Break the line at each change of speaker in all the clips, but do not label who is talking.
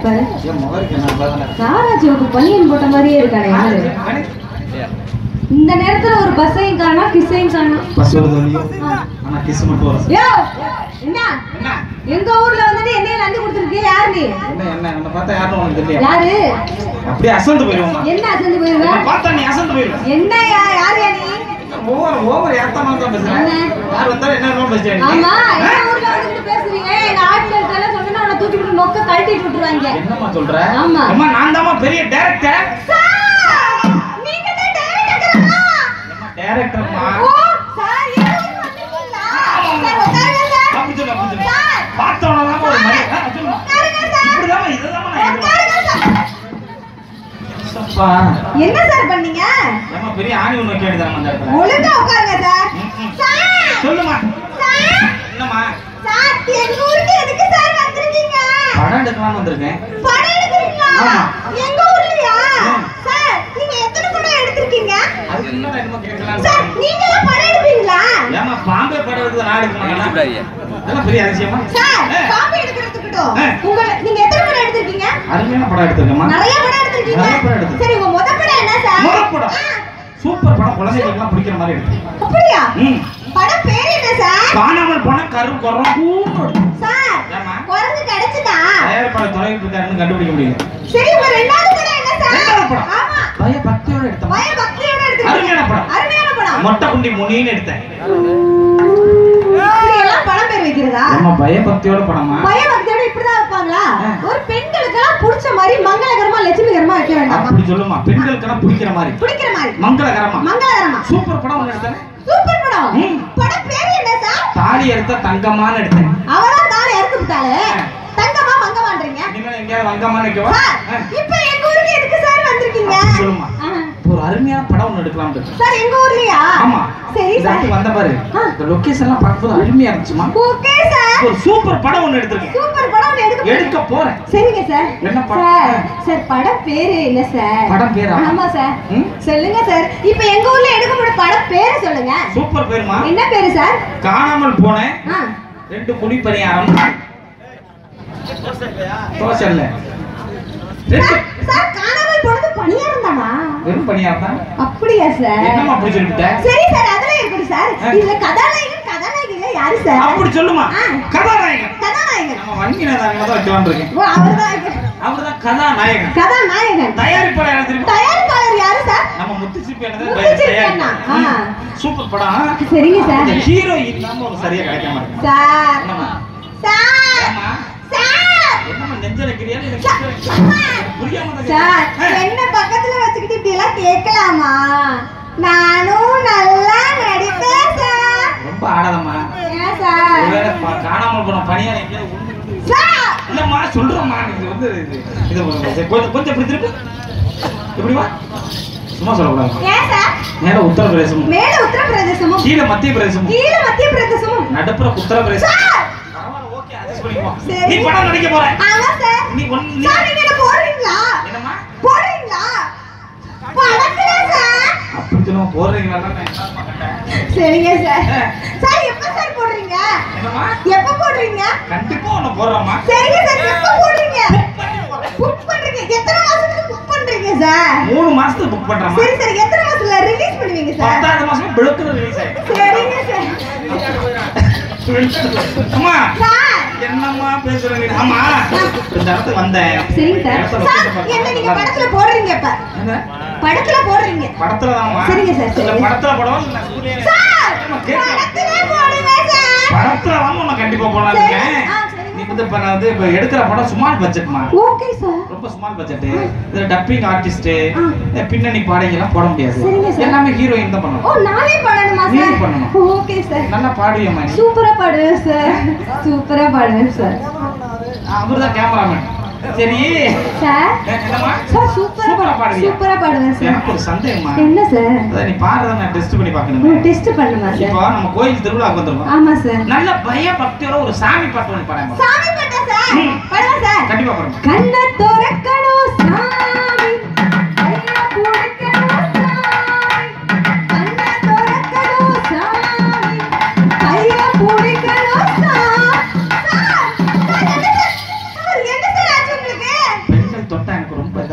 பாரு
என் முகருக்கு என்ன பதில்
சாராஜியோக்கு பனியன் போட்ட மாதிரியே இருக்கானே யாரு இந்த நேரத்துல ஒரு பஸ்ஸையும் காணா கிஸ்ஸையும் காணா
பஸ் வருது இல்லையோ ஆனா கிஸ் மட்டும் வரும்
யோ என்ன
என்ன
எங்க ஊர்ல வந்துட்டு என்னைய லஞ்சு கொடுத்துருக்கிய யாரு நீ
என்ன என்ன என்ன பார்த்தா யாரும் உனக்கு தெரியல
யாரு
அப்படியே அசந்து போயிருவோம்
என்ன அசந்து போயிருவ
பார்த்தா நீ அசந்து போயிருவேன்
என்ன யா- யாரு யா நீ
ஓவர் ஓவர் ஏத்தமா தான் பேசுறேன்
என்ன?
யார் வந்தாலும் என்ன என்ன பேசுறேன்
ஆமா எங்க ஊர்ல வந்துட்டு பேசுறீங்க எங்க ஆட்ல இருக்கால சொன்னா உன்னை தூக்கி விட்டு நொக்க கழட்டிட்டு விட்டுருவாங்க
என்னம்மா சொல்ற
ஆமா.
அம்மா நான் தாம்மா பெரிய டைரக்டர்
நீங்க தான் டைரக்டரா
டைரக்டர்மா
ஓ சார் எங்க ஊருக்கு வந்திருக்கீங்களா சார் உட்காருங்க சார்
அப்படி சொல்லு அப்படி சொல்லு
சார்
பார்த்தவன தான் ஒரு மாதிரி ஆ, சொல்லுமா
உட்காருங்க சார்
இப்படிதாம்மா இதுதாம்மா நான் எதிர்பார்த்தேன்.
உட்காருங்க சார்
சப்பா
என்ன சார் பண்ணீங்க
ஏம்மா பெரிய ஆணி ஒண்ணு கேட்டுதாம்மா அந்த இடத்துல
ஒழுங்கா உட்காருங்க சார்
ம், ம்.
சார்
சொல்லுமா
சார்
என்னம்மா
சார் எங்க ஊருக்கு எதுக்கு சார் வந்திருக்கீங்க
படம் எடுக்கலாம்னு வந்திருக்கேன்
படம் எடுக்கிறீங்களா
ஆமா.
எங்க ஊர்லயா
ம்.
சார் நீங்க எத்தனை படம் எடுத்திருக்கீங்க
அது என்னடா என்னமோ கேட்கலாம்
சார் நீங்களும் படம் எடுப்பீங்களா
ஏமா பாம்பே படம் எடுத்து நான் எடுக்க மாட்டேனா அதெல்லாம் பெரிய அதிசயமா
சார்
ஏ,
காப்பி எடுக்கிறதுக்கிட்டோம்
ஆ.
உங்க நீங்க எத்தனை படம் எடுத்திருக்கீங்க
அருமையான படம் எடுத்திருக்கேம்மா
நிறைய படம் எடுத்திருக்கீங்க
நிறைய படம் எடுத்திருக்கேன்.
சரி உங்க முத படம் என்ன சார்
முதல் படம்
ஆ,
சூப்பர் படம் குழந்தைகளுக்குலாம் பிடிக்கிற மாதிரி எடுத்தேன்
அப்படியா
ம்
படம் பேர் என்ன சார்
காணாமல் போன கரு குறம் கூடு
சார்
ஏம்மா?
குரங்கு கிடைச்சுதா
தயாரிப்பாளர் தொலைவிட்டு இருக்காருன்னு கண்டுபிடிக்க முடியல
சரி உங்க ரெண்டாவது படம் என்ன சார்
ரெண்டாவது படம்.
ஆமா
பய பக்தியோட எடுத்தேன்
பய பக்தியோட எடுத்திருக்கீங்க
அருமையான படம்.
அருமையான படம்
மொட்டை குண்டி முனின்னு எடுத்தேன்
இப்படி எல்லாம் படம் பேர் வைக்கிறதா
நம்ம பய பக்தியோட படமா
பய பக்தியோட இப்படிதான் வைப்பாங்களா
ஆ.
ஒரு பெண்களுக்கெல்லாம் பிடிச்ச மாதிரி மங்களகரமா லட்சுமிகரமா வைக்க வேண்டாமா
அப்படி சொல்லுமா பெண்களுக்கெல்லாம் பிடிக்கிற மாதிரி
பிடிக்கிற மாதிரி
மங்களகரமா
மங்களகரமா
சூப்பர் படம் ஒன்று எடுத்தேன்
சூப்பர் படம்
ம்.
படம் பேர் என்ன சார்
தாலி எடுத்த தங்கமான எடுத்தேன்
அவதான் தானே இறந்து விட்டாளு
ஆ.
தங்கமா மங்கமான்றீங்க
இனிமேல் எங்கேயாவது வங்கமான வைக்கவா
சார்
ஆ.
இப்ப எங்க ஊருக்கு எதுக்கு சார் வந்திருக்கீங்க
அப்படி சொல்லுமா
ஆ.
ஒரு அருமையான படம் ஒன்று எடுக்கலாம்னு இருக்கேன்.
சார் எங்க ஊர்லயா
ஆமா
சரி
இந்த
சார்
இடத்துக்கு வந்த பாரு
ஆ.
இந்த லொகேஷன் எல்லாம் பார்க்கும்போது அருமையா இருந்துச்சுமா
ஓகே சார்
ஒரு சூப்பர் படம் ஒன்று எடுத்திருக்கேன்
சூப்பர் படம் ஒண்ணு எடுக்க
எடுக்க போறேன்
சரிங்க சார்
என்ன படம்?
சார் சார் படம் பேரு என்ன சார்
படம் பேரா?
ஆமா சார்
ம்?
சொல்லுங்க சார் இப்போ எங்க ஊர்ல எடுக்க போற படம் பேரு சொல்லுங்க
சூப்பர் பேருமா
என்ன பேரு சார்
காணாமல் போனேன்
ஆ
ரெண்டு குழி பணியாரம் தோசை இல்ல ரெண்டு
சார், சார் காணாமல் போனது பணியாரம் தானா
வெறும் பணியாரம் தான்
அப்படியா சார்
என்னம்மா அப்படி சொல்லிட்ட
சரி சார் அதெல்லாம் இருக்கட்டும் சார்
ஆ.
இதுல கதாநாயகன் கதாநாயகில யாரு சார்
அப்படி சொல்லுமா
ஆ.
கதாநாயகன்
கதாநாயகன்
நம்ம வங்கினதாங்க தான் வைக்கலாம்னு இருக்கேன்
ஓ அவர்தான் இது.
அவர்தான் கதாநாயகன்
கதாநாயகன்
தயாரிப்பாளர் யாரு தெரியுமா
தயாரிப்பாளர் யாரு சார்
நம்ம முத்துச்சிப்பி
முத்துச்சிப்பி அண்ணா. ஆ.
சூப்பர் படம்
சரிங்க சார்
இந்த ஹீரோ இல்லாம ஒரு சரியா கிடைக்க மாட்டேங்குது
சார்
என்னம்மா
சார்
ஏம்மா?
சார்
என்னம்மா நெஞ்ச வைக்கிறியா இல்ல
சார்.
எனக்கு புரியாம தான்
சார்
கேக்குறேன். ஆ.
என்ன பக்கத்துல வச்சுக்கிட்டு இப்படி எல்லாம் கேட்கலாமா நானும் நல்லா நடிப்பேன் சார்
ரொம்ப ஆடாதம்மா
ஏன் சார்
ஒருவேளை ப- காணாமல் போன பணியாளை எங்கேயாவது உண்டு விட்டு-
சார்
இல்லம்மா சொல்றோம்மா இது வந்து இது இது ஒரு- கொஞ்சம் கொஞ்சம் இப்படி திருப்பு இப்படி வா சும்மா சொல்லக்கூடாது
ஏன் சார்
நேர உத்தரப்பிரதேசமும்
மேல உத்தரப்பிரதேசமும்
கீழே மத்திய பிரதேசமும்
கீழ மத்திய பிரதேசமும்
நடுப்புற உத்தரப்பிரதேசம்
சார்
பரவாயில்ல, okay, adjust பண்ணிக்குவோம்.
சரி.
நீ படம் நடிக்க போற
ஆமா சார்
நீ ஒண்ணு நீ-
சார் நீங்க என்ன போடுறீங்களா
என்னம்மா
போடுறீங்களா படத்துல சார்
அப்படி சொல்லுவா போடுறீங்களா நான் என்னம்மா கண்டேன்.
சரிங்க சார்
ஆ.
சார் எப்ப சார் போடுறீங்க
என்னம்மா
எப்ப போடுறீங்க
கண்டிப்பா ஒண்ணு போடுறோம்மா
சரிங்க சார் எப்ப போடுறீங்க புக் பண்றீங்க எத்தனை மாசத்துக்கு புக் பண்றீங்க சார்
மூணு மாசத்துக்கு புக் பண்றோம்மா
சரி சரி எத்தனை மாசத்துல ரிலீஸ் பண்ணுவீங்க சார்
பத்தாவது மாசம் பிழுக்குறது ரிலீஸ் ஆயிடும்
சரிங்க சார்
அம்மா
சார்
என்னம்மா பேசுறீங்க ஆமா இந்த இடத்துக்கு வந்தேன்
சரிங்க சார்
இடத்த
சார்
location
என்ன நீங்க
பார்த்தா
படத்துல போடுறீங்க இப்ப
என்ன?
படத்துல போடுறீங்க
படத்துல தான்மா
சரிங்க சார்,
இல்ல
சரிங்க.
படத்துல படம் இல்ல ஸ்கூல்ல
சார்
ஆமா, கேட்கலாம்.
படத்துல போடுங்க சார்
படத்துல தான் உன்னை கண்டிப்பா போடலாம்
சரி.
இருக்கேன்
ஆ, சரிங்க.
நீ வந்து இப்ப நான் வந்து இப்ப எடுக்கிற படம் ஸ்மால் பட்ஜெட்மா
ஓகே சார்
ரொம்ப ஸ்மால் பட்ஜெட் இதுல டப்பிங் ஆர்டிஸ்ட்
ஆ.
பின்னணி பாடகி எல்லாம் போட முடியாது
சரிங்க சார்.
எல்லாமே ஹீரோயின் தான்
ஓ
பண்ணணும்
நானே பாடணுமா
நீ
சார்
பண்ணணும்.
ஓகே சார்
நல்லா பாடுவியம்மா நீ
சூப்பரா பாடுவேன் சார் சூப்பரா பாடுவேன் சார்
அவர் தான் கேமராமேன் சரி
சார்
என்னம்மா
சார் சூப்பரா
சூப்பரா பாடுவியா?
சூப்பரா பாடுவேன் சார்
எனக்கு ஒரு சந்தேகம்மா
என்ன சார்
அதான் நீ பாடுறத நான் டெஸ்ட் பண்ணி பார்க்கணும்
டெஸ்ட் பண்ணுமா சார்
இப்போ நம்ம கோயில் திருவிழாக்கு வந்திருக்கோம்
ஆமா சார்
நல்ல பய பக்தியோட ஒரு சாமி பாட்டு ஒன்று பாடுங்க
சாமி பாட்டா சார்
ம்.
பாடுவா சார்
கண்டிப்பா பாருங்க
கண்ண துறக்கணும் சாமி கைய பிடிக்கணும் சாமி கண்ண துறக்கணும் சாமி கைய பிடிக்கணும் சாமி சார் சார் என்ன சார் சார் என்ன சார் ஆச்சு உங்களுக்கு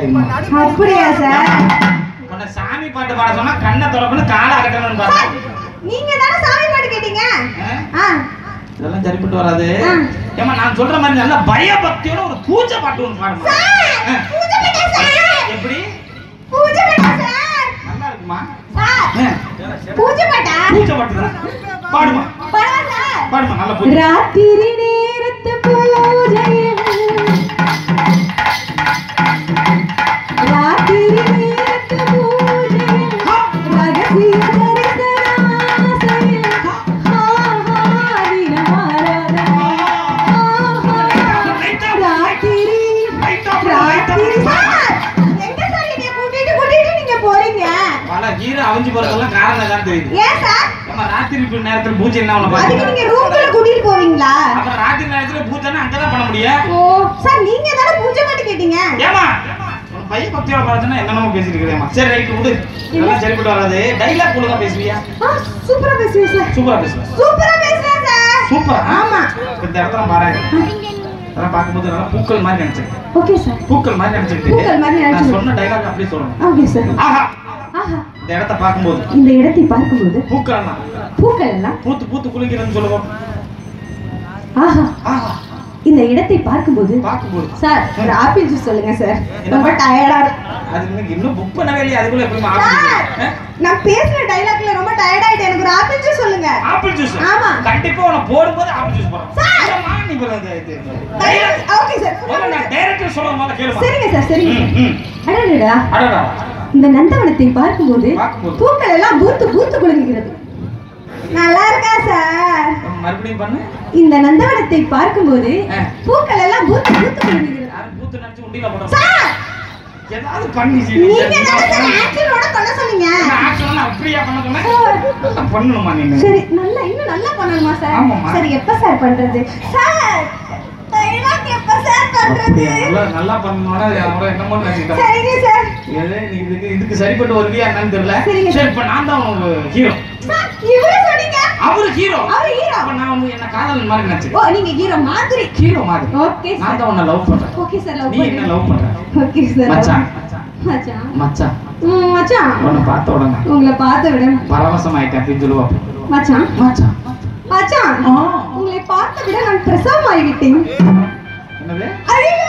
இருமா
அப்படியா சார்
உன்னை சாமி பாட்டு பாட சொன்னா கண்ணை திறக்கணும் காலை அகட்டணும்னு
சார்,
பாரு
நீங்க தானே சாமி பாட்டு கேட்டீங்க ஆ
இதெல்லாம் சரிப்பட்டு வராது
ஆ.
ஏமா நான் சொல்ற மாதிரி நல்ல பயபக்தியோட ஒரு பூஜை பாட்டு ஒன்று பாடுமா
சார்
ஆ.
பூஜை பண்ண சார்
எப்படி
பூஜை பண்ண சார்
நல்லா இருக்குமா
சார்
ஆ.
பூஜை பண்ணா
பூஜை பாட்டு தானே பாடுமா
பரவாயில்ல சார்
பாடுமா நல்ல பூஜை
ராத்திரி நேரத்து பூஜையில் ராத்திரி நேரத்து பூஜையில் ரகசிய தரிசனாசையில் ஹா ஹா தினமாராதனை ஹா ஹா ராத்திரி ராத்திரி சார் எங்க சார் என்னைய கூட்டிட்டு கூட்டிட்டு நீங்க போறீங்க
பல ஹீரோ அவிஞ்சு போறதெல்லாம் காரணம் தான் தெரியுது
ஏன் சார்
நம்ம ராத்திரி நேரத்துல பூஜை என்ன பண்ண
அதுக்கு
பாருங்க
நீங்க ரூம்குள்ள கூட்டிட்டு போவீங்களா
அப்புறம் ராத்திரி நேரத்துல பூஜைன்னா அங்கதான் பண்ண முடியும்
ஓ சார் நீங்க தானே பூஜை பாட்டு கேட்டீங்க
ஏமா உன் பையன் பக்தியோட பாடுறதுன்னா என்னென்னமோ பேசிட்டு இருக்கிறேம்மா சரி ரைட் விடு இதெல்லாம் சரிப்பட்டு வராது டைலாக் ஒழுங்கா பேசுவியா
ஆ சூப்பரா பேசுவீங்க சார்
சூப்பரா பேசுவேன்
சூப்பரா பேசுறேன் சார்
சூப்பரா
ஆமா
இந்த இடத்துல பாரு அதெல்லாம் பார்க்கும்போது நல்லா பூக்கள் மாதிரி நினைச்சிருக்கேன்
ஓகே சார்
பூக்கள் மாதிரி நினைச்சிட்டு
பூக்கள் மாதிரி
நான்
நினைச்சிட்டு.
சொன்ன டைலாக் அப்படியே சொல்லணும்
ஓகே சார்
ஆஹா
ஆஹா
இந்த இடத்த பார்க்கும்போது
இந்த இடத்தை பார்க்கும்போது
பூக்கள் எல்லாம்
பூக்கள் எல்லாம்
பூத்து பூத்து குளிக்கிறதுன்னு சொல்லுவோம்
ஆஹா
ஆஹா
இந்த இடத்தை பார்க்கும்போது
பார்க்கும்போது
சார் ஒரு ஆப்பிள் ஜூஸ் சொல்லுங்க சார் ரொம்ப டயர்டா இருக்கு
அது இன்னைக்கு இன்னும் புக் பண்ணவே இல்லையா அதுக்குள்ள எப்படி
சார் நான் பேசுற டைலாக்ல ரொம்ப டயர்ட் ஆயிட்டேன் எனக்கு ஒரு ஆப்பிள் ஜூஸ் சொல்லுங்க
ஆப்பிள் ஜூஸ்
ஆமா.
கண்டிப்பா உன போடும்போது ஆப்பிள் ஜூஸ் போடுறோம்
சார்.
இல்லம்மா, நீ போல இது- இது- dialogue-
ஓகே சார்
முதல்ல நான் டைரக்டர் சொல்ல முதல்ல கேளுமா
சரிங்க சார் சரிங்க
ம், ம்.
அடடா
அடடா
இந்த நந்தவனத்தை பார்க்கும்போது
பார்க்கும்போது.
பூக்கள் எல்லாம் பூத்து பூத்து குலுங்குகிறது நல்லா இருக்கா சார்
மறுபடியும் பண்ணு
இந்த நந்தவனத்தை பார்க்கும்போது
ஆ.
பூக்கள் எல்லாம் பூத்து பூத்து குலுங்குகிறது
யாரும் பூத்து நினைச்சு உண்டியில போடுறோம்
சார்
ஏதாவது பண்ணி
நீங்க தானே சார் ஆக்ஷனோட பண்ண சொன்னீங்க
ஆக்சுவலா நான் அப்படியா பண்ண சொன்னேன் பண்ணணுமா நீங்க
சரி நல்லா இன்னும் நல்லா பண்ணணுமா சார்
ஆமாம்மா.
சரி எப்ப சார் பண்றது சார் டைலாக் எப்ப சார் பண்றது
அப்படியா? நல்லா நல்லா பண்ணணும்னா அவரை என்னமோ நினைச்சிட்டேன்
சரிங்க சார்
ஏதே நீ இதுக்கு இதுக்கு சரிப்பட்டு வருவியா என்னன்னு தெரியல
சரிங்க.
சரி இப்ப நான் தான் உனக்கு ஹீரோ
சார் இவரே சொன்னீங்க
அவரு ஹீரோ
அவரு hero.
அப்ப நான் வந்து என்ன காதலன் மாதிரி நினைச்சேன்
ஓ நீங்க ஹீரோ மாதிரி
ஹீரோ மாதிரி
ஓகே
நான்
சார்
தான் உன்னை லவ் பண்றேன்
ஓகே சார் லவ்
நீ என்ன லவ் பண்ற
ஓகே சார்
மச்சான்
மச்சான்
மச்சான்
ம், மச்சான்
உன்னை பார்த்த உடனே
உங்களை பார்த்த விட
பரவசம் ஆயிட்டேன் அப்படின்னு சொல்லுவா
மச்சான்
மச்சான்
மச்சான்
ஆ.
உங்களை பார்த்த விட நான் பிரசவம் ஆகிவிட்டேன்
என்னது
ஐயோ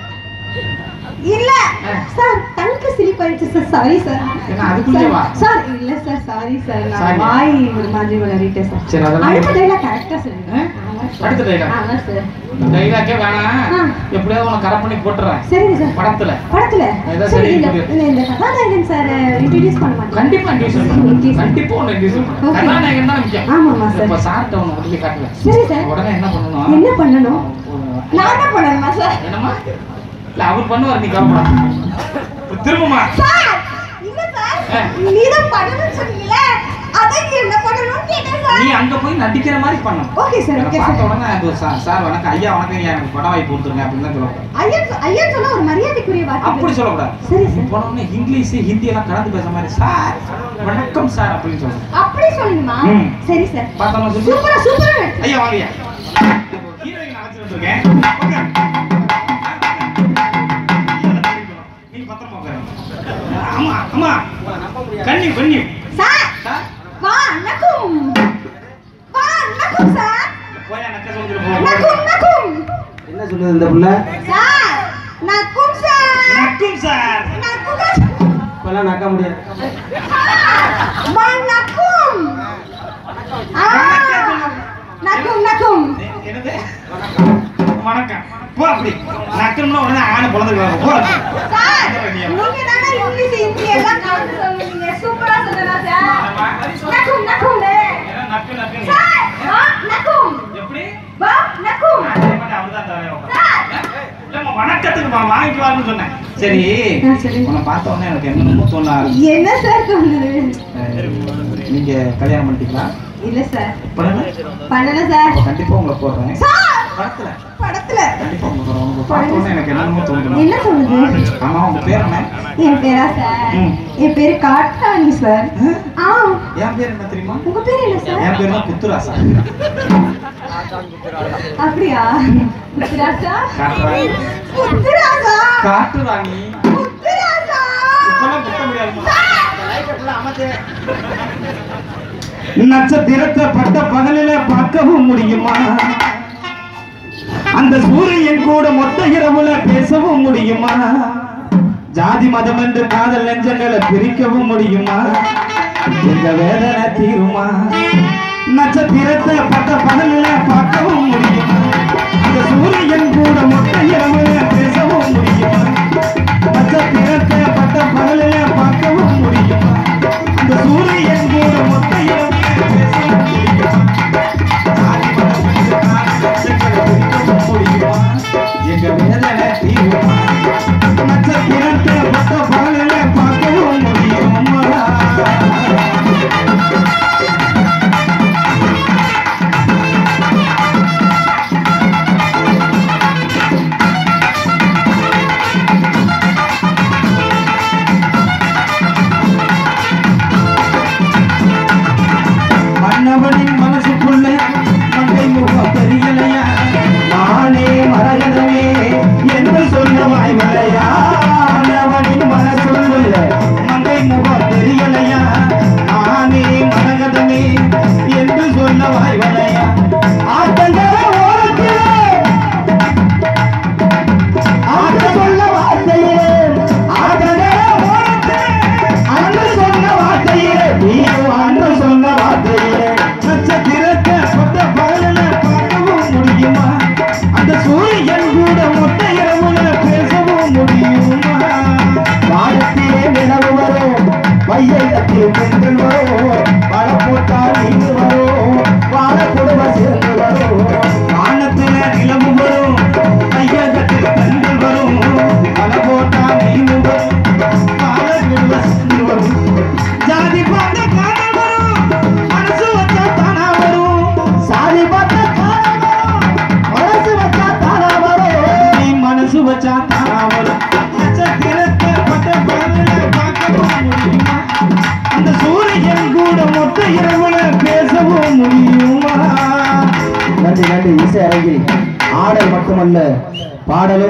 இல்ல
ஆ.
சார் தங்க சிரிப்பாயிடுச்சு சார் சாரி சார்
என்ன, அதுக்குள்ளே வா.
சார் இல்ல சார் சாரி சார்
Sorry.
நான் வாய் ஒரு மாதிரி வளரிட்டேன் சார்
சரி, அதெல்லாம்
அடுத்த டைலாக் கரெக்டா சொல்லுங்க
ஆ? அடுத்த dialogue?
ஆமா சார்
டைலாக்கே வேணாம்
ஆ.
எப்படியாவது உனக்கு கரெக்ட் பண்ணி போட்டுறேன்
சரிங்க சார்
படத்துல
படத்துல
ஏதோ
சரி
சரி,
இல்ல
புரியுது.
இல்ல, இந்த கதாநாயகன் சார் இன்ட்ரோடியூஸ் பண்ண மாட்டேன்
கண்டிப்பா இன்ட்யூஸ்
Okay,
பண்ணுறேன்
sir.
கண்டிப்பா உன்னை இன்ட்யூஸ் பண்ணுறேன்
Okay.
கதாநாயகன் தான் முக்கியம்
ஆமாமா சார்
இப்ப சார்ட்ட உன்னை கொண்டு போய் காட்டுவேன்
சரி சார்
உடனே என்ன பண்ணணும்
என்ன பண்ணணும்
ஒரு-
நான் என்ன பண்ணணுமா சார்
என்னம்மா இல்ல அவர் பண்ணுவார் நீ கவலைப்படாத இப்ப திரும்பமா
சார் இல்ல சார்
ஆ.
நீதான் பண்ணணும்னு சொன்னீங்கல்ல அதான் என்ன பண்ணணும்னு கேட்டேன் சார்
நீ அங்க போய் நடிக்கிற மாதிரி பண்ணணும்
ஓகே சார்
என்னை
ஓகே
பார்த்த
சார்
உடனே அது சார் சார் வணக்கம் ஐயா வணக்கம் ஐயா எனக்கு படம் வாங்கி கொடுத்துருங்க அப்படின்னு தான் சொல்லக்கூடாது
ஐயன் சொ- ஐயன் சொன்னா ஒரு மரியாதைக்குரிய வார்த்தை
அப்படி சொல்லக்கூடாது
சரி சார்
போன உடனே இங்கிலீஷ் ஹிந்தி எல்லாம் கலந்து பேசுற மாதிரி சார் வணக்கம் சார் அப்படின்னு சொல்லணும்
அப்படி சொல்லணுமா
ம்.
சரி சார்
பார்த்தோம்னா சொல்லு
சூப்பரா சூப்பரா
ஐயா வாங்க ஐயா ஹீரோயின் அழைச்சிட்டு வந்திருக்கேன் ஓகே நீங்க பத்திரமா உட்காருங்க ஆமா ஆமா கண்ணி கண்ணி
சார்
சார்
வா நக்கும் வா நக்கும் சார்
போயா நக்க சொல்லிட்டு
நக்கும் நக்கும்
என்ன சொல்லுது இந்த புள்ள
சார் நக்கும் சார்
நக்கும் சார்
நக்கும் சார்
இப்பெல்லாம் நக்க முடியாது
வா நக்கும் ஆ நக்கும் நக்கும்
என்னது வணக்கம் போ அப்படி நக்கம்னா உடனே ஆன பிறந்துருக்காங்க போ
சார் நீங்க தானே இங்கிலீஷ் ஹிந்தி எல்லாம் கலந்து சொல்லுவீங்க சூப்பரா சொல்லலாம் சார் நக்கும் நக்கும்
ஏன்னா நக்கு நக்கு
சார் வா நக்கும்
எப்படி
வா நக்கும்
நான் செய்ய மாட்டேன், அவர்தான் தலைவர் உட்காரு. இல்லம்மா, வணக்கத்துக்கு மா வாங்கிட்டு வான்னு சொன்னேன் சரி
ஆ, சரி.
உன்னை பார்த்த உடனே எனக்கு என்னமோ தோண
என்ன சார் தோணுது
நீங்க கல்யாணம் பண்ணிட்டீங்களா
இல்ல சார்
பண்ணல
பண்ணல சார்
அப்ப கண்டிப்பா உங்களை போடுறேன்
சார்
படத்துல
படத்துல
கண்டிப்பா உங்களை போடுறேன் உங்களை பார்த்த உடனே எனக்கு என்னமோ தோணுது
என்ன தோணுது
ஆமா உங்க பேர் என்ன
என் பேரா சார்
ம்.
என் பேரு காட்டாணி சார் ஆ
என் பேர் என்ன தெரியுமா
உங்க பேர் என்ன சார்
என் பேர் தான் குத்துராசா
அப்படியா முத்துராசா
காட்டுராணி
முத்துராசா
காட்டுராணி
முத்துராசா
இப்பெல்லாம் கட்ட முடியாதுமா
நட்சத்திரத்தை பட்ட பகலில பார்க்கவும் முடியுமா அந்த சூரியன் கூட மொத்த இரவுல பேசவும் முடியுமா ஜாதி மதம் என்று காதல் நெஞ்சங்களை பிரிக்கவும் முடியுமா இந்த வேதனை தீருமா நட்சத்திரத்தை பட்ட பகலில பார்க்கவும் முடியுமா அந்த சூரியன் கூட மொத்த இரவுல பேசவும் முடியுமா நட்சத்திரத்தை பட்ட பகலில பார்க்கவும் முடியுமா இந்த சூரியன் கூட மொத்த இரவுல பேசவும் முடியுமா ஜாதி மதம் என்று காதல் நெஞ்சங்களை பிரிக்கவும் முடியுமா எங்க வேதனை தீருமா நட்சத்திரத்தை பட்ட பகலில பார்க்கவும் முடியுமா மன்னவனின் மனசுக்குள்ள மங்கை முகம் தெரியலையா நானே மரகதமே என்று சொல்ல வாய்வலையா மன்னவனின் மனசுக்குள்ள மங்கை முகம் தெரியலையா நானே மரகதமே என்று சொல்ல வாய்வலையா ஆட்டங்கர ஓரத்திலே ஆட்ட சொல்ல வார்த்தையே ஆட்டங்கர ஓரத்திலே அன்று சொன்ன வார்த்தையே நீயும் அன்று சொன்ன வார்த்தையே நட்சத்திரத்தை சொந்த பகலில பார்க்கவும் முடியுமா அந்த சூரியன் கூட மொத்த இரவுல பேசவும் முடியுமா வானத்திலே நிலவு வரும் வையகத்தில் பெண்கள் வரும் பல போட்டால் நீங்க வரும் வாழ குடும்ப சேர்ந்து வரும் வானத்தில நிலவு வரும் வையகத்தில் பெண்கள் வரும் பல போட்டால் நீங்க வரும் வாழ குடும்ப சேர்ந்து வரும் ஜாதி பார்த்த காலம் வரும் மனசு வச்சா தானா வரும் சாதி பார்த்த காலம் வரும் மனசு வச்சா தானா வரும் நீ மனசு வச்சா தானா வரும் நட்சத்திரத்தை பட்ட பகலில பார்க்கவும் முடியுமா அந்த சூரியன் கூட மொத்த இரவுல பேசவும் முடியுமா
நன்றி நன்றி இசை அரங்கில் ஆடல் மட்டுமல்ல பாடலும்